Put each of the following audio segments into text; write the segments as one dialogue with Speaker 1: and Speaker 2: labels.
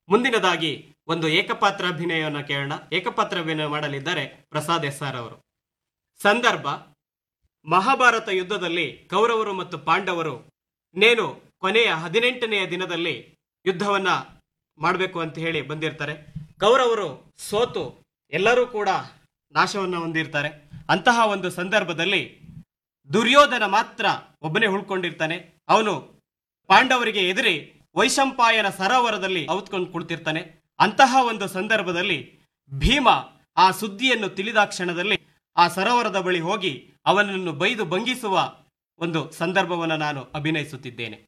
Speaker 1: ಮುಂದಿನದಾಗಿ ಒಂದು ಏಕಪಾತ್ರ ಅಭಿನಯವನ್ನು ಕೇಳೋಣ ಏಕಪಾತ್ರ ಅಭಿನಯ ಮಾಡಲಿದ್ದಾರೆ ಪ್ರಸಾದ್ ಎಸ್ ಆರ್ ಅವರು ಸಂದರ್ಭ ಮಹಾಭಾರತ ಯುದ್ಧದಲ್ಲಿ ಕೌರವರು ಮತ್ತು ಪಾಂಡವರು ನೇನು ಕೊನೆಯ ಹದಿನೆಂಟನೆಯ ದಿನದಲ್ಲಿ ಯುದ್ಧವನ್ನ ಮಾಡಬೇಕು ಅಂತ ಹೇಳಿ ಬಂದಿರ್ತಾರೆ ಕೌರವರು ಸೋತು ಎಲ್ಲರೂ ಕೂಡ ನಾಶವನ್ನ ಹೊಂದಿರ್ತಾರೆ ಅಂತಹ ಒಂದು ಸಂದರ್ಭದಲ್ಲಿ ದುರ್ಯೋಧನ ಮಾತ್ರ ಒಬ್ಬನೇ ಉಳ್ಕೊಂಡಿರ್ತಾನೆ ಅವನು ಪಾಂಡವರಿಗೆ ಎದುರಿ ವೈಶಂಪಾಯನ ಸರೋವರದಲ್ಲಿ ಔತ್ಕೊಂಡು ಕುಳಿತಿರ್ತಾನೆ ಅಂತಹ ಒಂದು ಸಂದರ್ಭದಲ್ಲಿ ಭೀಮ ಆ ಸುದ್ದಿಯನ್ನು ತಿಳಿದ ಕ್ಷಣದಲ್ಲಿ ಆ ಸರೋವರದ ಬಳಿ ಹೋಗಿ ಅವನನ್ನು ಬೈದು ಭಂಗಿಸುವ ಒಂದು ಸಂದರ್ಭವನ್ನು ನಾನು ಅಭಿನಯಿಸುತ್ತಿದ್ದೇನೆ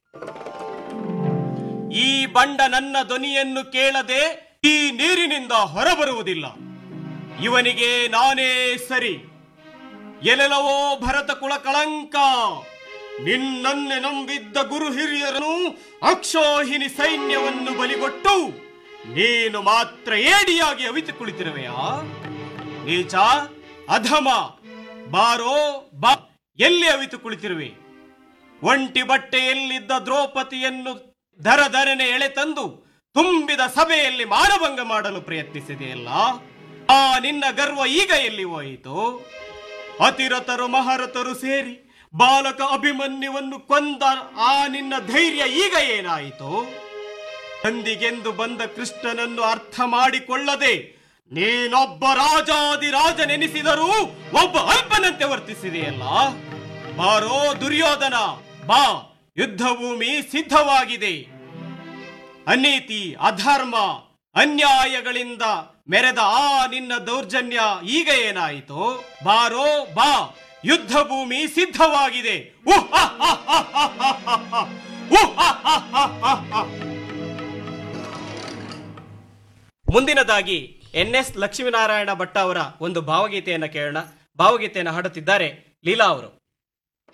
Speaker 1: ಈ ಬಂಡ ನನ್ನ ಧ್ವನಿಯನ್ನು ಕೇಳದೆ ಈ ನೀರಿನಿಂದ ಹೊರಬರುವುದಿಲ್ಲ ಇವನಿಗೆ ನಾನೇ ಸರಿ ಎಲೆಲವೋ ಭರತ ಕುಲ ಕಳಂಕ ನಿನ್ನನ್ನೆ ನಂಬಿದ್ದ ಗುರು ಹಿರಿಯರನು ಅಕ್ಷೋಹಿಣಿ ಸೈನ್ಯವನ್ನು ಬಲಿಗೊಟ್ಟು ನೀನು ಮಾತ್ರ ಏಡಿಯಾಗಿ ಅವಿತು ಕುಳಿತಿರುವೆಯಾ ನೀಚ ಅಧಮ ಬಾರೋ ಬಾ ಎಲ್ಲಿ ಅವಿತು ಕುಳಿತಿರುವೆ ಒಂಟಿ ಬಟ್ಟೆಯಲ್ಲಿದ್ದ ದ್ರೌಪದಿಯನ್ನು ದರ ದರನೆ ಎಳೆ ತಂದು ತುಂಬಿದ ಸಭೆಯಲ್ಲಿ ಮಾನಭಂಗ ಮಾಡಲು ಪ್ರಯತ್ನಿಸಿದೆಯಲ್ಲ ಆ ನಿನ್ನ ಗರ್ವ ಈಗ ಎಲ್ಲಿ ಹೋಯಿತು ಅತಿರಥರು ಮಹಾರಥರು ಸೇರಿ ಬಾಲಕ ಅಭಿಮನ್ಯುವನ್ನು ಕೊಂದ ಆ ನಿನ್ನ ಧೈರ್ಯ ಈಗ ಏನಾಯಿತು ತಂದಿಗೆಂದು ಬಂದ ಕೃಷ್ಣನನ್ನು ಅರ್ಥ ಮಾಡಿಕೊಳ್ಳದೆ ನೀನೊಬ್ಬ ರಾಜಾದಿ ರಾಜನೆನಿಸಿದರೂ ಒಬ್ಬ ಅಲ್ಪನಂತೆ ವರ್ತಿಸಿದೆಯಲ್ಲ ಬಾರೋ ದುರ್ಯೋಧನ ಬಾ ಯುದ್ಧ ಭೂಮಿ ಸಿದ್ಧವಾಗಿದೆ ಅನೀತಿ ಅಧರ್ಮ ಅನ್ಯಾಯಗಳಿಂದ ಮೆರೆದ ಆ ನಿನ್ನ ದೌರ್ಜನ್ಯ ಈಗ ಏನಾಯಿತು ಬಾರೋ ಬಾ ಯುದ್ಧ ಭೂಮಿ ಸಿದ್ಧವಾಗಿದೆ ಉಹ್ ಹಾ ಹಾ ಹಾ ಹಾ ಹಾ ಹಾ ಹಾ. ಉಹ್ ಹಾ ಹಾ ಹಾ ಹಾ ಹಾ. ಮುಂದಿನದಾಗಿ ಎನ್ ಎಸ್ ಲಕ್ಷ್ಮೀನಾರಾಯಣ ಭಟ್ಟ ಅವರ ಒಂದು ಭಾವಗೀತೆಯನ್ನು ಕೇಳೋಣ ಭಾವಗೀತೆಯನ್ನು ಹಾಡುತ್ತಿದ್ದಾರೆ ಲೀಲಾ ಅವರು